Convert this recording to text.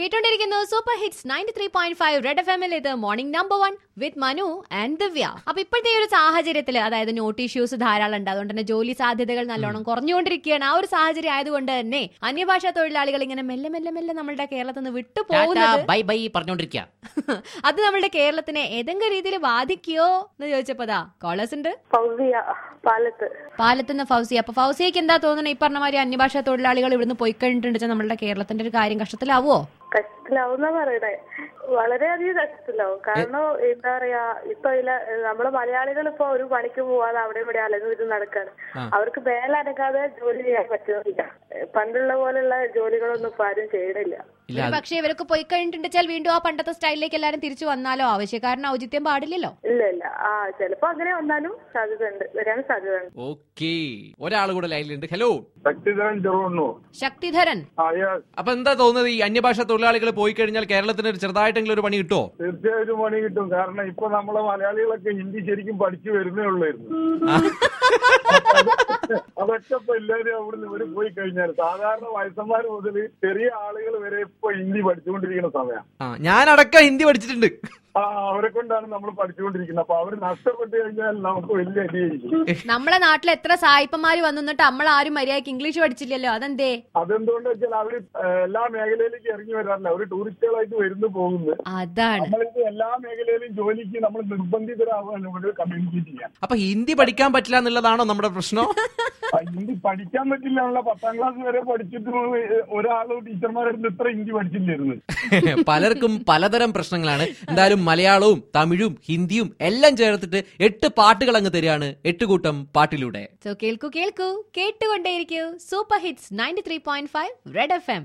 കേട്ടോണ്ടിരിക്കുന്നു super hits ninety three point five red F എമ്മിൽ ഇത് morning number one with Manu and Divya അപ്പൊ ഇപ്പോഴത്തെ ഈ ഒരു സാഹചര്യത്തിൽ അതായത് നോട്ട് ഇഷ്യൂസ് ധാരാളം ഉണ്ട് അതുകൊണ്ട് തന്നെ ജോലി സാധ്യതകൾ നല്ലോണം കുറഞ്ഞുകൊണ്ടിരിക്കുകയാണ് ആ ഒരു സാഹചര്യം ആയതുകൊണ്ട് തന്നെ അന്യഭാഷാ തൊഴിലാളികൾ ഇങ്ങനെ മെല്ലെ മെല്ലെ മെല്ലെ നമ്മളുടെ കേരളത്തിൽ നിന്ന് വിട്ടു പോകുന്നത് ബൈ ബൈ പറഞ്ഞോണ്ടിരിക്കുക അത് നമ്മളുടെ കേരളത്തിനെ ഏതെങ്കിലും രീതിയിൽ ബാധിക്കോ എന്ന് ചോദിച്ചപ്പോതാ കോളേഴ്സ് ഉണ്ട് ഫൗസിയ പാലത്ത് പാലത്തുനിന്ന് ഫൗസി അപ്പൊ ഫൗസിയക്ക് എന്താ തോന്നുന്നത് ഈ പറഞ്ഞ മാതിരി അന്യഭാഷാ തൊഴിലാളികൾ ഇവിടുന്ന് പോയി കഴിഞ്ഞിട്ടുണ്ട് നമ്മളുടെ കേരളത്തിന്റെ ഒരു കാര്യം കഷ്ടത്തിലാവോ കഷ്ടത്തിലാവുന്ന പറയണേ വളരെയധികം കഷ്ടത്തിലാവും കാരണം എന്താ പറയാ ഇപ്പൊ ഇതില നമ്മള് മലയാളികൾ ഇപ്പൊ ഒരു പണിക്ക് പോവാതെ അവിടെ ഇവിടെ അലഞ്ഞു ഇത് നടക്കാണ് അവർക്ക് മേലനക്കാതെ ജോലി ചെയ്യാൻ പറ്റുന്നില്ല പണ്ടുള്ള പോലുള്ള ജോലികളൊന്നും ഇപ്പൊ ആരും ചെയ്യണില്ല ഇല്ല അത് പക്ഷേ ഇവരൊക്കെ പോയി കഴിഞ്ഞിട്ടുണ്ടെച്ചാൽ വീണ്ടും ആ പണ്ടത്തെ സ്റ്റൈലിലേക്ക് എല്ലാരും തിരിച്ചു വന്നാലോ ആവശ്യക്കാരന് ഔചിത്യം പാടില്ലല്ലോ ഇല്ല ഇല്ല ആ ചിലപ്പോ അങ്ങനെ വന്നാലും സാധ്യത ഉണ്ട് വരാൻ സാധ്യത ഉണ്ട് ഓക്കേ ഒരാൾ കൂടെ ലൈനിലുണ്ട് ഹലോ ശക്തിധരൻ ചെറുവണ്ണൂർ ശക്തിധരൻ ആ yes. അപ്പൊ എന്താ തോന്നുന്നത് ഈ അന്യഭാഷാ തൊഴിലാളികൾ പോയി കഴിഞ്ഞാൽ കേരളത്തിന് ഒരു ചെറുതായിട്ടെങ്കിലും ഒരു പണി കിട്ടുമോ തീർച്ചയായിട്ടും പണി കിട്ടും കാരണം ഇപ്പൊ നമ്മളെ മലയാളികളൊക്കെ ഹിന്ദി ശരിക്കും പഠിച്ചു വരുന്നേ ഉള്ളായിരുന്നു അതൊക്കെ ഇപ്പൊ എല്ലാവരും അവിടുന്ന് ഇവര് പോയി കഴിഞ്ഞാൽ സാധാരണ വയസ്സന്മാർ മുതൽ ചെറിയ ആളുകൾ വരെ ഇപ്പൊ ഹിന്ദി പഠിച്ചുകൊണ്ടിരിക്കുന്ന സമയം ആ ഞാനടക്കം ഹിന്ദി പഠിച്ചിട്ടുണ്ട് ആ അവരെ കൊണ്ടാണ് നമ്മൾ പഠിച്ചുകൊണ്ടിരിക്കുന്നത് അപ്പൊ അവർ നഷ്ടപ്പെട്ടു കഴിഞ്ഞാൽ നമുക്ക് വലിയ അടിയായിരിക്കും നമ്മളെ നാട്ടിൽ എത്ര സായിപ്പന്മാര് വന്നു എന്നിട്ട് നമ്മൾ ആരും മര്യാദക്ക് ഇംഗ്ലീഷ് പഠിച്ചില്ലല്ലോ അതെന്തേ അതെന്തുകൊണ്ട് വെച്ചാൽ അവര് ഏഹ്, എല്ലാ മേഖലയിലേക്ക് ഇറങ്ങി വരാറില്ല അവര് ടൂറിസ്റ്റുകളായിട്ട് വരുന്നു പോകുന്നു അതാണ് നമ്മളിത് എല്ലാ മേഖലയിലും ജോലിക്ക് നമ്മൾ നിർബന്ധിതരാവുകയാണ് ഇവിടെ കമ്മ്യൂണിക്കേറ്റ് ചെയ്യാൻ അപ്പൊ ഹിന്ദി പഠിക്കാൻ പറ്റില്ല എന്നുള്ളതാണോ നമ്മുടെ പ്രശ്നം ആ, ഹിന്ദി പഠിക്കാൻ പറ്റില്ല എന്നുള്ള പത്താം ക്ലാസ് വരെ പഠിച്ചിട്ട് ഒരാള് ടീച്ചർമാരുടെ ഇത്ര ഹിന്ദി പഠിച്ചില്ലായിരുന്നു പലർക്കും പലതരം പ്രശ്നങ്ങളാണ് എന്തായാലും മലയാളവും തമിഴും ഹിന്ദിയും എല്ലാം ചേർത്തിട്ട് എട്ട് പാട്ടുകൾ അങ്ങ് തരികയാണ് എട്ട് കൂട്ടം പാട്ടിലൂടെ സോ കേൾക്കൂ കേൾക്കൂ കേട്ടുകൊണ്ടേയിരിക്കൂ super hits ninety three point five red F M